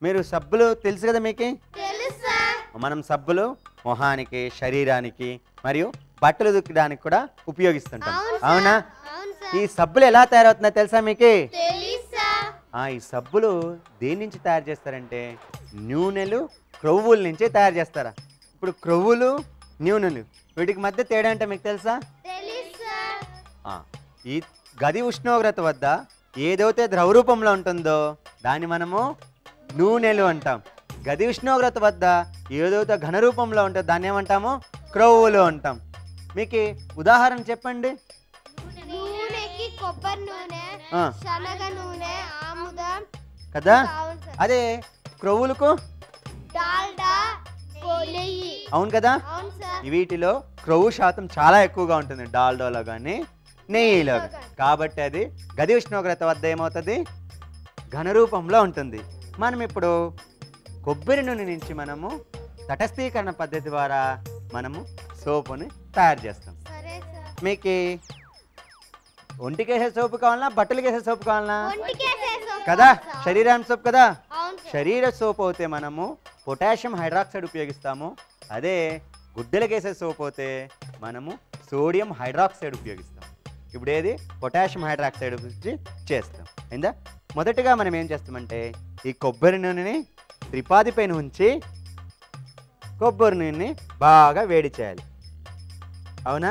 మీరు సబ్బులు తెలుసు కదా మీకు తెలుసా మనం సబ్బులు మొహానికి శరీరానికి మరియు బట్టలు దుక్కడానికి కూడా ఉపయోగిస్తుంటాం అవును సార్. అవునా అవును ఈ సార్ సబ్బులు ఎలా తయారవుతుందో తెలుసా మీకు తెలుసా ఆ, ఈ సబ్బులు దేని నుంచి తయారు చేస్తారంటే నూనెలు క్రొవ్వుల నుంచి తయారు చేస్తారా ఇప్పుడు క్రొవ్వులు నూనెలు వీటికి మధ్య తేడా అంటే మీకు తెలుసా తెలుసా ఆ, ఈ గది ఉష్ణోగ్రత వద్ద ఏదైతే ద్రవ రూపంలో ఉంటుందో దాన్ని మనము నూనెలు అంటాం గది ఉష్ణోగ్రత వద్ద ఏదైతే ఘన రూపంలో ఉంటుందో దాన్ని ఏమంటాము క్రొవ్వులు అంటాం మీకు ఉదాహరణ చెప్పండి నూనెకి కొబ్బరి నూనె ఆ, శనగ నూనె ఆముదం కదా అవును సార్ అదే క్రొవ్వులకు డాల్డా కో- నెయ్యి అవును కదా అవును సార్ వీటిలో క్రొవ్వు శాతం చాలా ఎక్కువగా ఉంటుంది డాల్డోలో కానీ నెయ్యిలో గానీ. కాబట్టి అది గది ఉష్ణోగ్రత వద్ద ఏమవుతుంది ఘన రూపంలో ఉంటుంది మనం ఇప్పుడు కొబ్బరి నూనె నుంచి మనము తటస్థీకరణ పద్ధతి ద్వారా మనము సోపుని తయారు చేస్తాం సరే సార్ మీకు ఒంటికి వేసే సోపు కావాలన్నా బట్టలకి వేసే సోపు కావాలన్నా ఒంటికేసేసాం కదా శరీరానికి సోపు కదా అవును సార్ శరీర సోప్ అయితే మనము పొటాషియం హైడ్రాక్సైడ్ ఉపయోగిస్తాము అదే గుడ్డలకు వేసే సోప్ అయితే మనము సోడియం హైడ్రాక్సైడ్ ఉపయోగిస్తాం ఇప్పుడు ఏది పొటాషియం హైడ్రాక్సైడ్ గురించి చేస్తాం అయిందా మొదటగా మనం ఏం చేస్తామంటే ఈ కొబ్బరి నూనెని త్రిపాది పైన ఉంచి కొబ్బరి నూనెని బాగా వేడి చేయాలి అవునా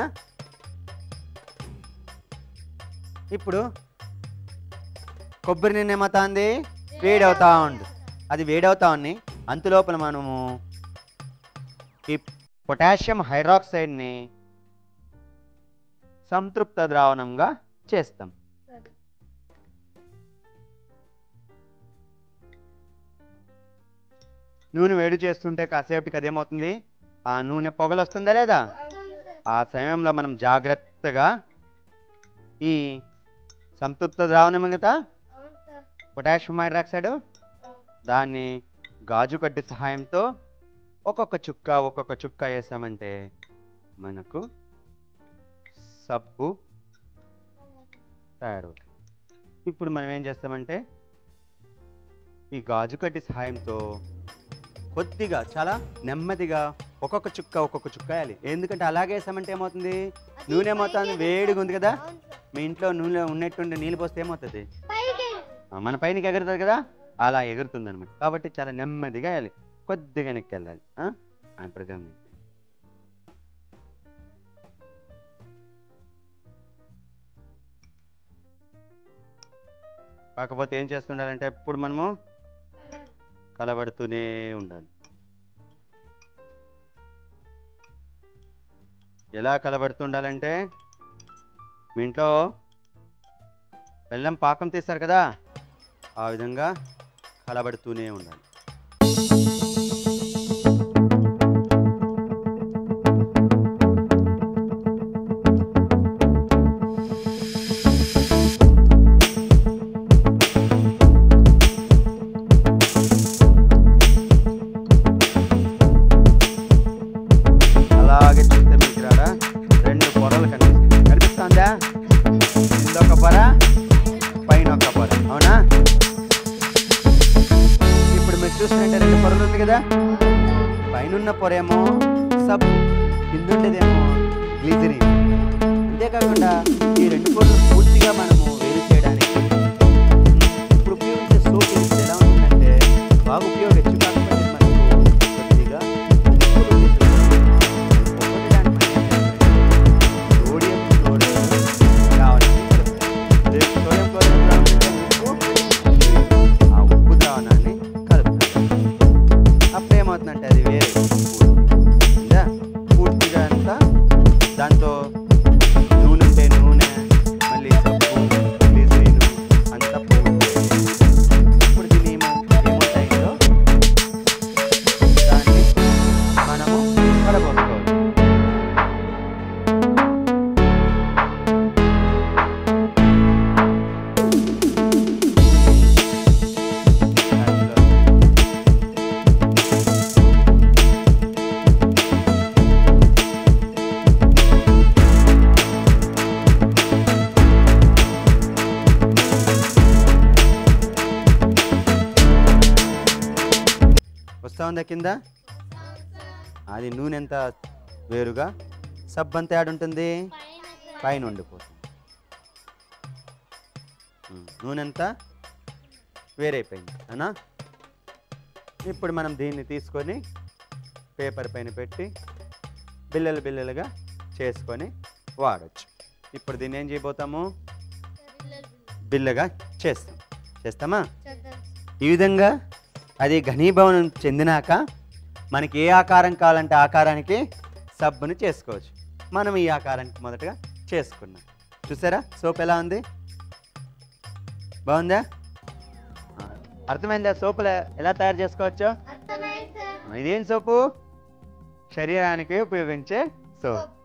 ఇప్పుడు కొబ్బరి నూనె ఏమవుతుంది వేడవుతా ఉంది అది వేడవుతా ఉంది అంతులోపల మనము ఈ పొటాషియం హైడ్రాక్సైడ్ని సంతృప్త ద్రావణంగా చేస్తాం నూనె వేడి చేస్తుంటే కాసేపటికి అదేమవుతుంది ఆ నూనె పొగలు వస్తుందా లేదా ఆ సమయంలో మనం జాగ్రత్తగా ఈ సంతృప్త ద్రావణం కదా అవును సార్ పొటాషియం హైడ్రాక్సైడ్ దాన్ని గాజు కడ్డి సహాయంతో ఒక్కొక్క చుక్క ఒక్కొక్క చుక్క వేసామంటే మనకు సబ్బు తయారవుతుంది ఇప్పుడు మనం ఏం చేస్తామంటే ఈ గాజు కడ్డి సహాయంతో కొద్దిగా చాలా నెమ్మదిగా ఒక్కొక్క చుక్క ఒక్కొక్క చుక్క వేయాలి ఎందుకంటే అలాగే వేసామంటే ఏమవుతుంది నూనె ఏమవుతుంది వేడిగా ఉంది కదా అవును సార్ మీ ఇంట్లో నూనె ఉన్నట్టుండి నీళ్ళు పోస్తే ఏమవుతుంది పైకి ఆ, మన పైనకి ఎగురుతుంది కదా అలా ఎగురుతుంది అనమాట కాబట్టి చాలా నెమ్మదిగా వెళ్ళాలి కొద్దిగా వెనక్కి వెళ్ళాలి ఆ? ఆ, ఇప్పుడు గమనించండి. కాకపోతే ఏం చేస్తుండాలంటే ఎప్పుడు మనము కలబడుతూనే ఉండాలి ఎలా కలబడుతుండాలంటే మీ ఇంట్లో బెల్లం పాకం తీస్తారు కదా ఆ విధంగా కలబడుతూనే ఉండాలి అలాగే చూస్తే మీకు రాడా రెండు పొరలు కనిపిస్తాయి కనిపిస్తుందా కింద ఒక పొర పైన ఒక పొర అవునా ఇప్పుడు మీరు చూసినట్టే రెండు పొరలు ఉంది కదా పైన పొరేమో సబ్ కింద ఉండేదేమో గ్లిజరిన్ అంతేకాకుండా ఈ రెండు పొరలు పూర్తిగా మనము వేరు చేయడానికి ఇప్పుడు ఉపయోగించే సోప్ ఇది ఎలా ఉంటుందంటే బాగా ఉపయోగించు కాకపోతే మనకు కొద్దిగా ఉప్పు రుచి చూస్తుంది. ఉప్పు దాని సోడియం క్లోరైడ్ రావాలని అదే సోడియం క్లోరైడ్ రావాలంటే ఉప్పు ఆ ఉప్పు ద్రావణాన్ని కలుపుతాం అప్పుడు ఏమవుతుందంటే అది వేరే పూర్తిగా పూర్తిగా అంతా దాంతో నూనె ఉంటే నూనె మళ్ళీ సబ్బు ఉందా కింద అది నూనె ఎంత వేరుగా సబ్ అంతా యాడ్ ఉంటుంది పైన ఉండిపోతుంది ఉమ్, నూనె అంతా వేరైపోయింది అనా ఇప్పుడు మనం దీన్ని తీసుకొని పేపర్ పైన పెట్టి బిల్లలు బిల్లలుగా చేసుకొని వాడచ్చు ఇప్పుడు దీన్ని ఏం చేయబోతాము బిల్లగా చేస్తాం చేస్తామా ఈ విధంగా అది ఘనీభవనం చెందినాక మనకి ఏ ఆకారం కావాలంటే ఆకారానికి సబ్బుని చేసుకోవచ్చు మనం ఈ ఆకారానికి మొదటగా చేసుకున్నాం చూసారా సోప్ ఎలా ఉంది బాగుందా ఆ, అర్థమైందా సోపులు ఎలా తయారు చేసుకోవచ్చో అర్థమైంది సార్ ఇదేం సోపు శరీరానికి ఉపయోగించే సోప్